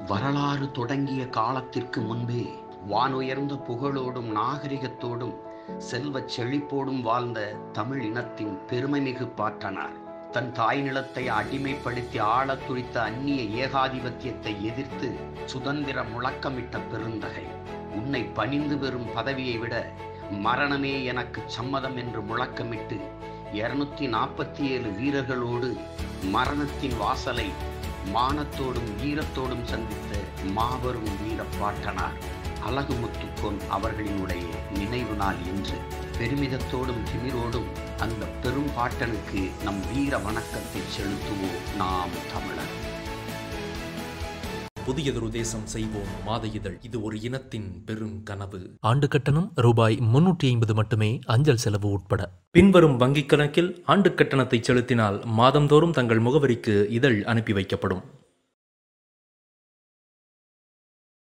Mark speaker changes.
Speaker 1: வரலாறு தொடங்கிய காலத்திற்கு முன்பே வானுயர்ந்த புகழோடும் நாகரிகத்தோடும் செல்வச் செழிப்போடும் வாழ்ந்த தமிழ் இனத்தின் பெருமைமிகு பாட்டனார் தன் தாய் நிலத்தை அடிமைப்படுத்தி ஆளத் துடித்த அந்நிய ஏகாதிபத்தியத்தை எதிர்த்து சுதந்திர முழக்கமிட்ட பெருந்தகை உன்னை பணிந்து பெறும் பதவியை விட மரணமே எனக்கு சம்மதம் என்று முழக்கமிட்டு இருநூத்தி நாற்பத்தி ஏழு வீரர்களோடு மரணத்தின் வாசலை மானத்தோடும் வீரத்தோடும் சந்தித்த மாபெரும் வீரப்பாட்டனார் அழகுமுத்துக்கோன் அவர்களினுடைய நினைவு நாள் இன்று பெருமிதத்தோடும் திமிரோடும் அந்த பெரும் பாட்டனுக்கு நம் வீர வணக்கத்தை செலுத்துவோம் நாம் தமிழர்
Speaker 2: புதியதொரு தேசம் செய்வோம் மாத இதழ் இது ஒரு இனத்தின் பெரும் கனவு
Speaker 3: ஆண்டு கட்டணம் ரூபாய் முன்னூற்றி ஐம்பது மட்டுமே அஞ்சல் செலவு உட்பட
Speaker 2: பின்வரும் வங்கிக் கணக்கில் ஆண்டு கட்டணத்தை செலுத்தினால் மாதந்தோறும் தங்கள் முகவரிக்கு இதழ் அனுப்பி வைக்கப்படும்